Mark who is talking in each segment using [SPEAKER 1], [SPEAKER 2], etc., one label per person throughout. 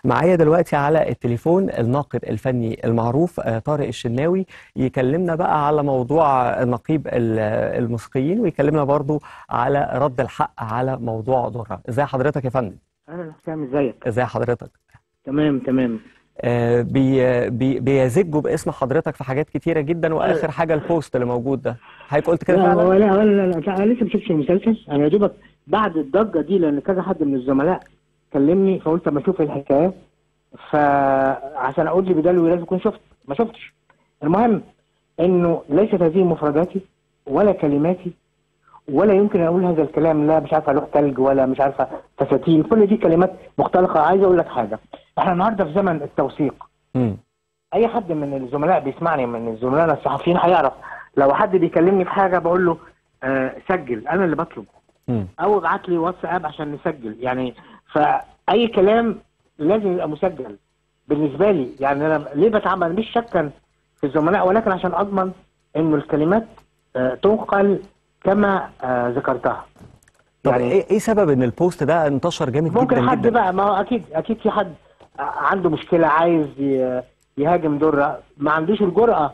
[SPEAKER 1] معايا دلوقتي على التليفون الناقد الفني المعروف آه، طارق الشناوي يكلمنا بقى على موضوع نقيب ال- الموسيقيين ويكلمنا برضو على رد الحق على موضوع ضرة ازي حضرتك يا فندم
[SPEAKER 2] اهلا حسام ازيك
[SPEAKER 1] ازي حضرتك
[SPEAKER 2] تمام تمام
[SPEAKER 1] آه، بي بي بيزجوا باسم حضرتك في حاجات كتيرة جدا واخر حاجة البوست اللي موجود ده حضرتك قلت كده
[SPEAKER 2] لا هو
[SPEAKER 1] فعلا
[SPEAKER 2] لا لا لا, لا, لا انا لسه ما شفتش المسلسل انا يا دوبك بعد الضجه دي لان كذا حد من الزملاء كلمني فقلت اما اشوف الحكايه فعشان اقول لي بدلوي لازم اكون شفت ما شفتش المهم انه ليست هذه مفرداتي ولا كلماتي ولا يمكن اقول هذا الكلام لا مش عارفه لوح ثلج ولا مش عارفه فساتين كل دي كلمات مختلقه عايز اقول لك حاجه احنا النهارده في زمن التوثيق
[SPEAKER 1] مم.
[SPEAKER 2] اي حد من الزملاء بيسمعني من الزملاء الصحفيين هيعرف لو حد بيكلمني في حاجه بقول له آه سجل انا اللي بطلب
[SPEAKER 1] مم.
[SPEAKER 2] او ابعت لي واتساب عشان نسجل يعني فاي كلام لازم يبقى مسجل بالنسبه لي يعني انا ليه بتعمل مش شكا في الزملاء ولكن عشان اضمن انه الكلمات آه تنقل كما آه ذكرتها
[SPEAKER 1] طب
[SPEAKER 2] يعني
[SPEAKER 1] ايه ايه سبب ان البوست ده انتشر جامد
[SPEAKER 2] ممكن
[SPEAKER 1] جدا
[SPEAKER 2] حد
[SPEAKER 1] جدا
[SPEAKER 2] بقى ما هو اكيد اكيد في حد عنده مشكله عايز ي- يهاجم دره ما عندوش الجرأه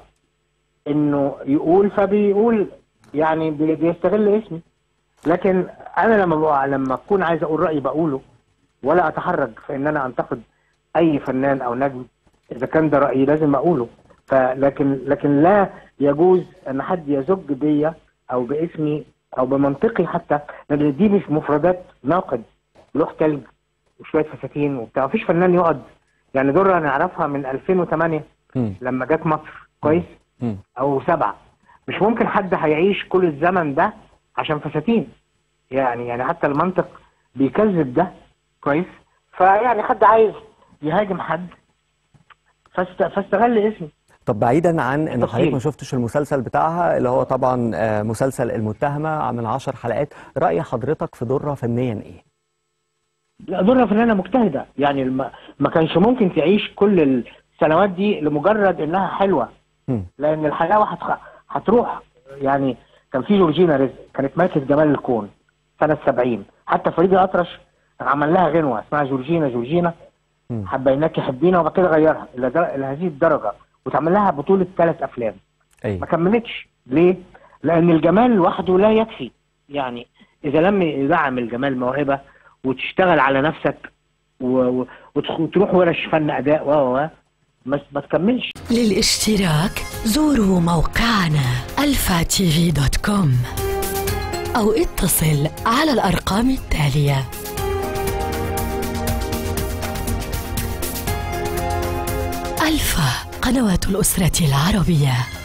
[SPEAKER 2] انه يقول فبيقول يعني بي- بيستغل اسمي لكن انا لما بقى لما اكون عايز اقول رايي بقوله ولا اتحرج في ان انا انتقد اي فنان او نجم اذا كان ده رايي لازم اقوله فلكن لكن لا يجوز ان حد يزج بيا او باسمي او بمنطقي حتى لان دي مش مفردات ناقد لوح تلج وشويه فساتين وبتاع مفيش فنان يقعد يعني دره نعرفها من 2008
[SPEAKER 1] مم.
[SPEAKER 2] لما جت مصر كويس
[SPEAKER 1] مم.
[SPEAKER 2] او سبعه مش ممكن حد هيعيش كل الزمن ده عشان فساتين يعني يعني حتى المنطق بيكذب ده كويس فيعني حد عايز يهاجم حد فاست... فاستغل اسمي
[SPEAKER 1] طب بعيدا عن ان
[SPEAKER 2] تفصيل.
[SPEAKER 1] حضرتك ما شفتش المسلسل بتاعها اللي هو طبعا آه، مسلسل المتهمة من عشر حلقات رأي حضرتك في درة فنيا ايه؟
[SPEAKER 2] لا دره فنانه مجتهده يعني الم... ما كانش ممكن تعيش كل السنوات دي لمجرد انها حلوه
[SPEAKER 1] مم.
[SPEAKER 2] لان الحلاوه هتخ... هتروح يعني كان في جورجينا رزق كانت ملكه جمال الكون سنه 70 حتى فريد الاطرش عمل لها غنوه اسمها جورجينا جورجينا
[SPEAKER 1] مم.
[SPEAKER 2] حبيناك حبينا وبعد كده غيرها الى در- إلى هذه الدرجه وتعمل لها بطوله ثلاث افلام ما
[SPEAKER 1] ايه
[SPEAKER 2] كملتش ليه؟ لان الجمال لوحده لا يكفي يعني اذا لم يدعم الجمال موهبه وتشتغل على نفسك و... و... وتخ- وتروح ورش فن اداء و و و ما ما تكملش
[SPEAKER 3] للاشتراك زوروا موقعنا الفاتيفي دوت كوم أو اتصل على الأرقام التالية ألفا قنوات الأسرة العربية